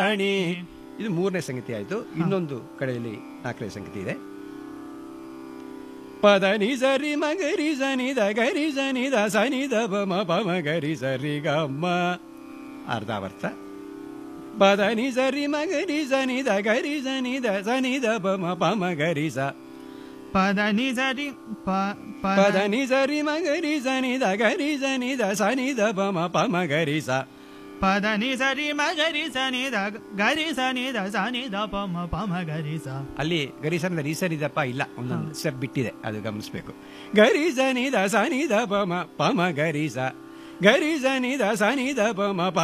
ರಾಣಿ ಇದು ಮೂರನೇ ಸಂಗತಿ ಆಯ್ತು ಇನ್ನೊಂದು ಕಡೆಯಲ್ಲಿ ನಾಲ್ಕನೇ ಸಂಗತಿ ಇದೆ ಪದ ನಿ ಸರಿ ಮಗರಿ ಸನಿ ದ ಗರಿ ಸನಿ ದ ಸನಿ ದ ಬಮ ಪಮ ಗರಿ ಸರಿ ಗಮ್ಮ ಅರ್ಧಾವರ್ತ ಪದ ನಿ ಸರಿ ಮಗರಿ ಸನಿ ದ ಗರಿ ಸನಿ ದ ಸನಿ ದ ಬಮ ಪಮ ಗರಿ ಸ ಪದ ನಿ ಸರಿ ಪ- ಪದ ಪದ ನಿ ಸರಿ ಮಗರಿ ಸನಿ ದ ಗರಿ ಸನಿ ದ ಸನಿ ದ ಬಮ ಪಮ ಗರಿ ಸ ಪದ ನಿ ಸರಿ ಮಗರಿ ಸನಿ ದ ಗರಿ ಸನಿ ದ ಸನಿ ದ ಪಮ ಪಮ ಗರಿ ಸ ಅಲ್ಲಿ ಗರಿಸನಿದ ರೀಸನಿದಪ್ಪ ಇಲ್ಲ ಒಂದೊಂದು ಸ್ಟೆಪ್ ಬಿಟ್ಟಿದೆ ಅದು ಗಮನಿಸಬೇಕು ಗರಿಸನಿದ ಸನಿದ ಪಮ ಪಮ ಗರಿಸ ಗರಿಸನಿದ ಸನಿದ ಪಮ ಪ